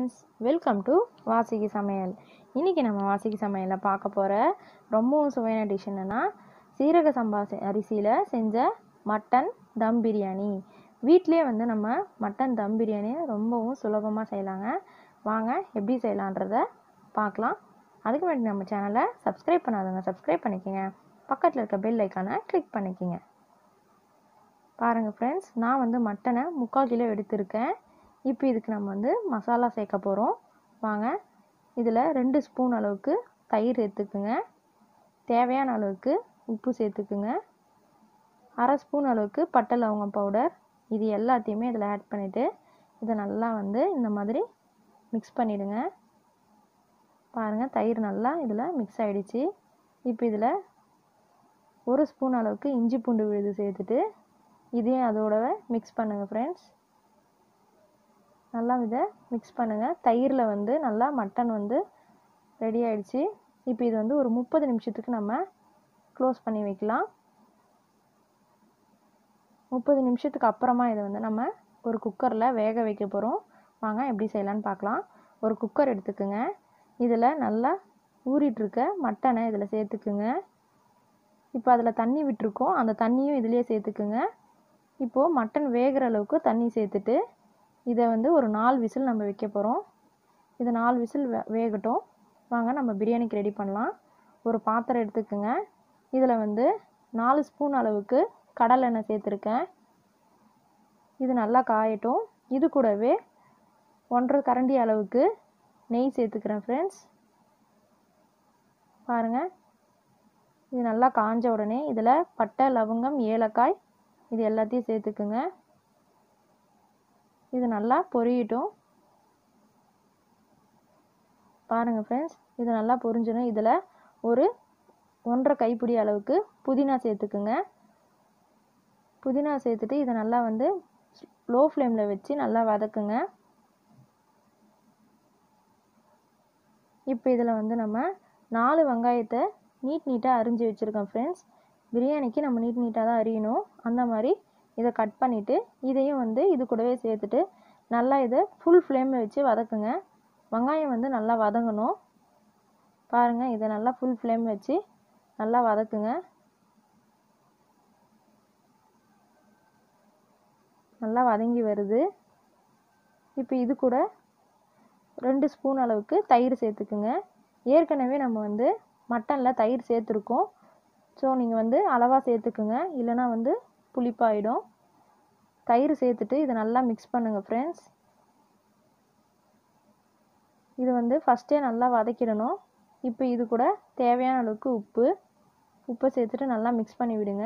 friends welcome to வாசிகி சமையல் இன்றைக்கி நம்ம வாசிகி சமையலில் பார்க்க போகிற ரொம்பவும் சுவையான டிஷ் என்னென்னா சீரக சம்பா செ- அரிசியில் செஞ்ச மட்டன் தம் பிரியாணி வீட்டிலே வந்து நம்ம மட்டன் தம் பிரியாணியை ரொம்பவும் சுலபமாக செய்யலாங்க வாங்க எப்படி செய்யலான்றத பார்க்கலாம் அதுக்கு முன்னாடி நம்ம சேனலை சப்ஸ்கிரைப் பண்ணாதவங்க சப்ஸ்கிரைப் பண்ணிக்கோங்க பக்கத்தில் இருக்க பெல் ஐக்கானை கிளிக் பண்ணிக்கோங்க பாருங்கள் ஃப்ரெண்ட்ஸ் நான் வந்து மட்டனை முக்கால் கிலோ எடுத்திருக்கேன் இப்போ இதுக்கு நம்ம வந்து மசாலா சேர்க்க போகிறோம் வாங்க இதில் ரெண்டு ஸ்பூன் அளவுக்கு தயிர் சேர்த்துக்குங்க தேவையான அளவுக்கு உப்பு சேர்த்துக்குங்க அரை ஸ்பூன் அளவுக்கு பட்டை லவங்கம் பவுடர் இது எல்லாத்தையுமே இதில் ஆட் பண்ணிவிட்டு இதை நல்லா வந்து இந்த மாதிரி மிக்ஸ் பண்ணிவிடுங்க பாருங்கள் தயிர் நல்லா இதில் மிக்ஸ் ஆகிடுச்சு இப்போ இதில் ஒரு ஸ்பூன் அளவுக்கு இஞ்சி பூண்டு விழுது சேர்த்துட்டு இதையும் அதோட மிக்ஸ் பண்ணுங்கள் ஃப்ரெண்ட்ஸ் நல்லா இதை மிக்ஸ் பண்ணுங்கள் தயிரில் வந்து நல்லா மட்டன் வந்து ரெடி ஆயிடுச்சு இப்போ இது வந்து ஒரு முப்பது நிமிஷத்துக்கு நம்ம க்ளோஸ் பண்ணி வைக்கலாம் முப்பது நிமிஷத்துக்கு அப்புறமா இதை வந்து நம்ம ஒரு குக்கரில் வேக வைக்க போகிறோம் வாங்க எப்படி செய்யலான்னு பார்க்கலாம் ஒரு குக்கர் எடுத்துக்குங்க இதில் நல்லா ஊறிட்டுருக்க மட்டனை இதில் சேர்த்துக்குங்க இப்போ அதில் தண்ணி விட்டுருக்கோம் அந்த தண்ணியும் இதுலேயே சேர்த்துக்குங்க இப்போது மட்டன் வேகிற அளவுக்கு தண்ணி சேர்த்துட்டு இதை வந்து ஒரு நாலு விசில் நம்ம வைக்க போகிறோம் இது நாலு விசில் வே வேகட்டும் வாங்க நம்ம பிரியாணிக்கு ரெடி பண்ணலாம் ஒரு பாத்திரம் எடுத்துக்கோங்க இதில் வந்து நாலு ஸ்பூன் அளவுக்கு கடலை எண்ணெய் சேர்த்துருக்கேன் இது நல்லா காயட்டும் இது கூடவே ஒன்றரை கரண்டி அளவுக்கு நெய் சேர்த்துக்கிறேன் ஃப்ரெண்ட்ஸ் பாருங்கள் இது நல்லா காஞ்ச உடனே இதில் பட்டை லவங்கம் ஏலக்காய் இது எல்லாத்தையும் சேர்த்துக்குங்க இது நல்லா பொரியட்டும் பாருங்கள் ஃப்ரெண்ட்ஸ் இது நல்லா பொரிஞ்சிடும் இதில் ஒரு ஒன்றரை கைப்பிடி அளவுக்கு புதினா சேர்த்துக்குங்க புதினா சேர்த்துட்டு இதை நல்லா வந்து லோ ஃப்ளேமில் வச்சு நல்லா வதக்குங்க இப்போ இதில் வந்து நம்ம நாலு வெங்காயத்தை நீட் நீட்டாக அரிஞ்சு வச்சுருக்கோம் ஃப்ரெண்ட்ஸ் பிரியாணிக்கு நம்ம நீட் நீட்டாக தான் அரியணும் அந்த மாதிரி இதை கட் பண்ணிவிட்டு இதையும் வந்து இது கூடவே சேர்த்துட்டு நல்லா இதை ஃபுல் ஃப்ளேமில் வச்சு வதக்குங்க வெங்காயம் வந்து நல்லா வதங்கணும் பாருங்கள் இதை நல்லா ஃபுல் ஃப்ளேம் வச்சு நல்லா வதக்குங்க நல்லா வதங்கி வருது இப்போ இது கூட ரெண்டு ஸ்பூன் அளவுக்கு தயிர் சேர்த்துக்குங்க ஏற்கனவே நம்ம வந்து மட்டனில் தயிர் சேர்த்துருக்கோம் ஸோ நீங்கள் வந்து அளவாக சேர்த்துக்குங்க இல்லைனா வந்து புளிப்பாயிடும் தயிர் சேர்த்துட்டு இதை நல்லா மிக்ஸ் பண்ணுங்கள் ஃப்ரெண்ட்ஸ் இது வந்து ஃபஸ்ட்டே நல்லா வதக்கிடணும் இப்போ இது கூட தேவையான அளவுக்கு உப்பு உப்பை சேர்த்துட்டு நல்லா மிக்ஸ் பண்ணி விடுங்க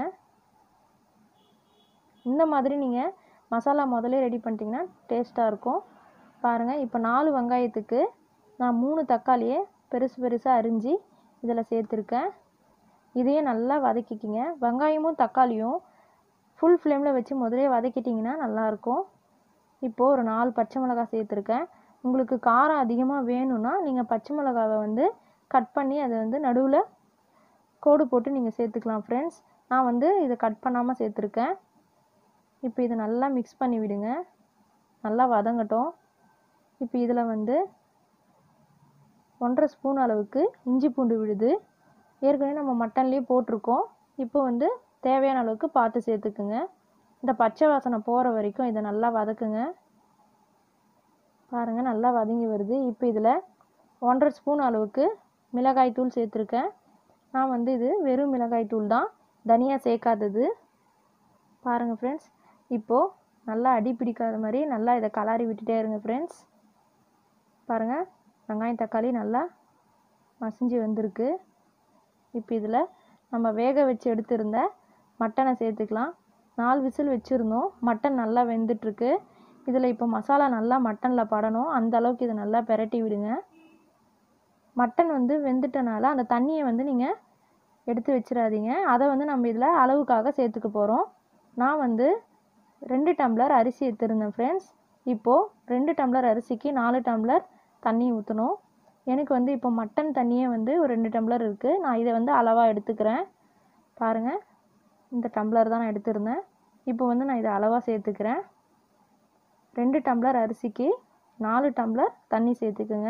இந்த மாதிரி நீங்கள் மசாலா முதல்ல ரெடி பண்ணிட்டீங்கன்னா டேஸ்ட்டாக இருக்கும் பாருங்கள் இப்போ நாலு வெங்காயத்துக்கு நான் மூணு தக்காளியை பெருசு பெருசாக அரிஞ்சு இதில் சேர்த்துருக்கேன் இதையும் நல்லா வதக்கிக்கிங்க வெங்காயமும் தக்காளியும் ஃபுல் ஃப்ளேமில் வச்சு முதலே வதக்கிட்டிங்கன்னா நல்லாயிருக்கும் இப்போது ஒரு நாலு பச்சை மிளகாய் சேர்த்துருக்கேன் உங்களுக்கு காரம் அதிகமாக வேணும்னா நீங்கள் பச்சை மிளகாவை வந்து கட் பண்ணி அதை வந்து நடுவில் கோடு போட்டு நீங்கள் சேர்த்துக்கலாம் ஃப்ரெண்ட்ஸ் நான் வந்து இதை கட் பண்ணாமல் சேர்த்துருக்கேன் இப்போ இதை நல்லா மிக்ஸ் பண்ணி விடுங்க நல்லா வதங்கட்டும் இப்போ இதில் வந்து ஒன்றரை ஸ்பூன் அளவுக்கு இஞ்சி பூண்டு விழுது ஏற்கனவே நம்ம மட்டன்லேயே போட்டிருக்கோம் இப்போ வந்து தேவையான அளவுக்கு பார்த்து சேர்த்துக்குங்க இந்த பச்சை வாசனை போகிற வரைக்கும் இதை நல்லா வதக்குங்க பாருங்கள் நல்லா வதங்கி வருது இப்போ இதில் ஒன்றரை ஸ்பூன் அளவுக்கு மிளகாய் தூள் சேர்த்துருக்கேன் நான் வந்து இது வெறும் மிளகாய் தூள் தான் தனியாக சேர்க்காதது பாருங்கள் ஃப்ரெண்ட்ஸ் இப்போது நல்லா அடி பிடிக்காத மாதிரி நல்லா இதை கலாரி விட்டுட்டே இருங்க ஃப்ரெண்ட்ஸ் பாருங்கள் வெங்காயம் தக்காளி நல்லா மசிஞ்சு வந்திருக்கு இப்போ இதில் நம்ம வேக வச்சு எடுத்திருந்த மட்டனை சேர்த்துக்கலாம் நாலு விசில் வச்சுருந்தோம் மட்டன் நல்லா வெந்துட்டுருக்கு இதில் இப்போ மசாலா நல்லா மட்டனில் படணும் அந்த அளவுக்கு இதை நல்லா பெரட்டி விடுங்க மட்டன் வந்து வெந்துட்டனால அந்த தண்ணியை வந்து நீங்கள் எடுத்து வச்சிடாதீங்க அதை வந்து நம்ம இதில் அளவுக்காக சேர்த்துக்க போகிறோம் நான் வந்து ரெண்டு டம்ளர் அரிசி எடுத்திருந்தேன் ஃப்ரெண்ட்ஸ் இப்போது ரெண்டு டம்ளர் அரிசிக்கு நாலு டம்ளர் தண்ணி ஊற்றணும் எனக்கு வந்து இப்போ மட்டன் தண்ணியே வந்து ஒரு ரெண்டு டம்ளர் இருக்குது நான் இதை வந்து அளவாக எடுத்துக்கிறேன் பாருங்கள் இந்த டம்ளர் தான் நான் எடுத்திருந்தேன் இப்போ வந்து நான் இதை அளவாக சேர்த்துக்கிறேன் ரெண்டு டம்ளர் அரிசிக்கு நாலு டம்ளர் தண்ணி சேர்த்துக்குங்க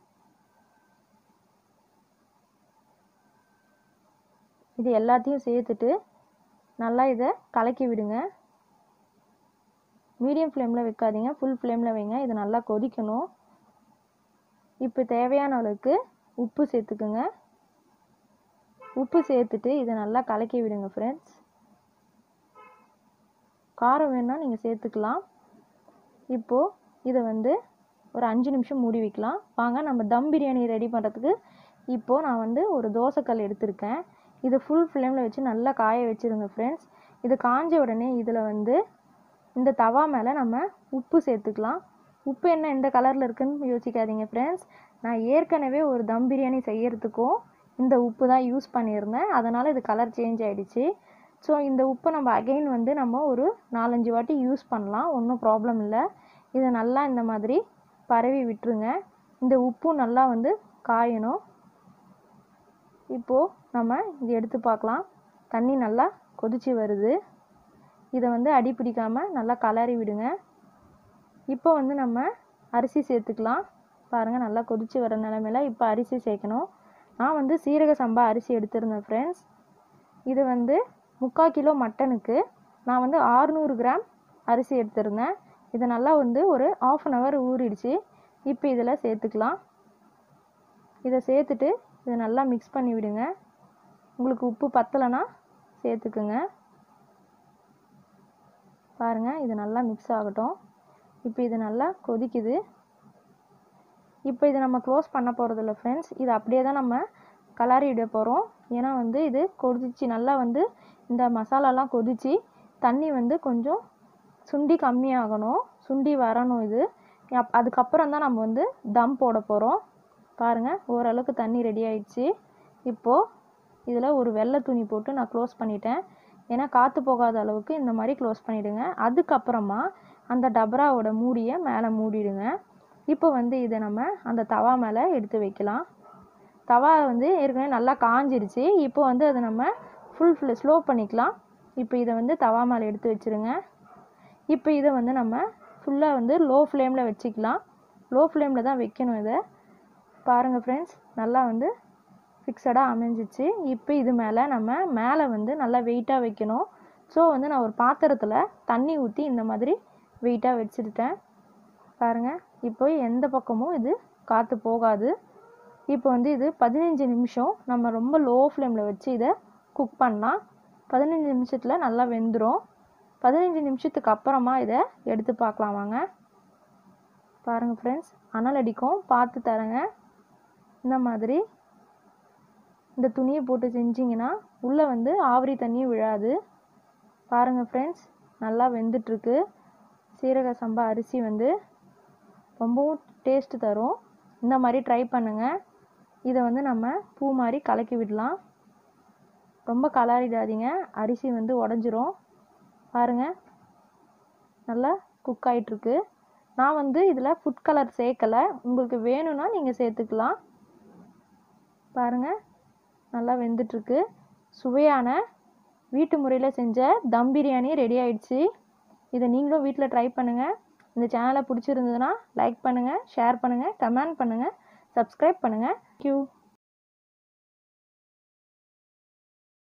இது எல்லாத்தையும் சேர்த்துட்டு நல்லா இதை கலக்கி விடுங்க மீடியம் ஃப்ளேமில் வைக்காதீங்க ஃபுல் ஃப்ளேமில் வைங்க இது நல்லா கொதிக்கணும் இப்போ தேவையான அளவுக்கு உப்பு சேர்த்துக்குங்க உப்பு சேர்த்துட்டு இதை நல்லா கலக்கி விடுங்க ஃப்ரெண்ட்ஸ் காரம் வேணால் நீங்கள் சேர்த்துக்கலாம் இப்போது இதை வந்து ஒரு அஞ்சு நிமிஷம் மூடி வைக்கலாம் வாங்க நம்ம தம் பிரியாணி ரெடி பண்ணுறதுக்கு இப்போது நான் வந்து ஒரு தோசைக்கல் எடுத்திருக்கேன் இதை ஃபுல் ஃப்ளேமில் வச்சு நல்லா காய வச்சுருங்க ஃப்ரெண்ட்ஸ் இது காஞ்ச உடனே இதில் வந்து இந்த தவா மேலே நம்ம உப்பு சேர்த்துக்கலாம் உப்பு என்ன இந்த கலரில் இருக்குன்னு யோசிக்காதீங்க ஃப்ரெண்ட்ஸ் நான் ஏற்கனவே ஒரு தம் பிரியாணி செய்யறதுக்கும் இந்த உப்பு தான் யூஸ் பண்ணியிருந்தேன் அதனால் இது கலர் சேஞ்ச் ஆகிடுச்சு ஸோ இந்த உப்பை நம்ம அகைன் வந்து நம்ம ஒரு நாலஞ்சு வாட்டி யூஸ் பண்ணலாம் ஒன்றும் ப்ராப்ளம் இல்லை இதை நல்லா இந்த மாதிரி பரவி விட்டுருங்க இந்த உப்பும் நல்லா வந்து காயணும் இப்போது நம்ம இது எடுத்து பார்க்கலாம் தண்ணி நல்லா கொதிச்சு வருது இதை வந்து அடி பிடிக்காமல் நல்லா கலரி விடுங்க இப்போ வந்து நம்ம அரிசி சேர்த்துக்கலாம் பாருங்கள் நல்லா கொதிச்சு வர நிலமையில இப்போ அரிசி சேர்க்கணும் நான் வந்து சீரக சம்பா அரிசி எடுத்திருந்தேன் ஃப்ரெண்ட்ஸ் இது வந்து முக்கால் கிலோ மட்டனுக்கு நான் வந்து ஆறுநூறு கிராம் அரிசி எடுத்திருந்தேன் இதை நல்லா வந்து ஒரு ஆஃப் அன் ஹவர் ஊறிடுச்சு இப்போ இதில் சேர்த்துக்கலாம் இதை சேர்த்துட்டு இதை நல்லா மிக்ஸ் பண்ணி விடுங்க உங்களுக்கு உப்பு பத்தலைன்னா சேர்த்துக்குங்க பாருங்கள் இது நல்லா மிக்ஸ் ஆகட்டும் இப்போ இது நல்லா கொதிக்குது இப்போ இதை நம்ம க்ளோஸ் பண்ண போகிறதில்ல ஃப்ரெண்ட்ஸ் இது அப்படியே தான் நம்ம கலரி விட போகிறோம் ஏன்னா வந்து இது கொதிச்சு நல்லா வந்து இந்த மசாலாலாம் கொதிச்சு தண்ணி வந்து கொஞ்சம் சுண்டி கம்மியாகணும் சுண்டி வரணும் இது அப் அதுக்கப்புறம் தான் நம்ம வந்து தம் போட போகிறோம் பாருங்கள் ஓரளவுக்கு தண்ணி ரெடி ஆயிடுச்சு இப்போது இதில் ஒரு வெள்ளை துணி போட்டு நான் க்ளோஸ் பண்ணிட்டேன் ஏன்னா காற்று போகாத அளவுக்கு இந்த மாதிரி க்ளோஸ் பண்ணிவிடுங்க அதுக்கப்புறமா அந்த டபராவோட மூடியை மேலே மூடிடுங்க இப்போ வந்து இதை நம்ம அந்த தவா மேலே எடுத்து வைக்கலாம் தவா வந்து ஏற்கனவே நல்லா காஞ்சிருச்சு இப்போ வந்து அதை நம்ம ஃபுல் ஃபுல் ஸ்லோ பண்ணிக்கலாம் இப்போ இதை வந்து தவா மேலே எடுத்து வச்சுருங்க இப்போ இதை வந்து நம்ம ஃபுல்லாக வந்து லோ ஃப்ளேமில் வச்சுக்கலாம் லோ ஃப்ளேமில் தான் வைக்கணும் இதை பாருங்கள் ஃப்ரெண்ட்ஸ் நல்லா வந்து ஃபிக்ஸடாக அமைஞ்சிச்சு இப்போ இது மேலே நம்ம மேலே வந்து நல்லா வெயிட்டாக வைக்கணும் ஸோ வந்து நான் ஒரு பாத்திரத்தில் தண்ணி ஊற்றி இந்த மாதிரி வெயிட்டாக வச்சுருட்டேன் பாருங்கள் இப்போ எந்த பக்கமும் இது காற்று போகாது இப்போ வந்து இது பதினஞ்சு நிமிஷம் நம்ம ரொம்ப லோ ஃப்ளேமில் வச்சு இதை குக் பண்ணலாம் பதினஞ்சு நிமிஷத்தில் நல்லா வெந்துடும் பதினஞ்சு நிமிஷத்துக்கு அப்புறமா இதை எடுத்து பார்க்கலாம் வாங்க பாருங்கள் ஃப்ரெண்ட்ஸ் அனல் அடிக்கும் பார்த்து தரேங்க இந்த மாதிரி இந்த துணியை போட்டு செஞ்சிங்கன்னா உள்ளே வந்து ஆவரி தண்ணியும் விழாது பாருங்கள் ஃப்ரெண்ட்ஸ் நல்லா வெந்துட்டுருக்கு சீரக சம்பா அரிசி வந்து ரொம்பவும் டேஸ்ட்டு தரும் இந்த மாதிரி ட்ரை பண்ணுங்கள் இதை வந்து நம்ம பூ மாதிரி கலக்கி விடலாம் ரொம்ப கலரிடாதீங்க அரிசி வந்து உடஞ்சிரும் பாருங்கள் நல்லா குக் ஆகிட்டுருக்கு நான் வந்து இதில் ஃபுட் கலர் சேர்க்கலை உங்களுக்கு வேணும்னா நீங்கள் சேர்த்துக்கலாம் பாருங்கள் நல்லா வெந்துட்டுருக்கு சுவையான வீட்டு முறையில் செஞ்ச தம் பிரியாணி ரெடி ஆயிடுச்சு இதை நீங்களும் வீட்டில் ட்ரை பண்ணுங்கள் இந்த சேனலை பிடிச்சிருந்ததுன்னா லைக் பண்ணுங்கள் ஷேர் பண்ணுங்கள் கமெண்ட் பண்ணுங்கள் சப்ஸ்கிரைப் பண்ணுங்கள் தேங்க்யூ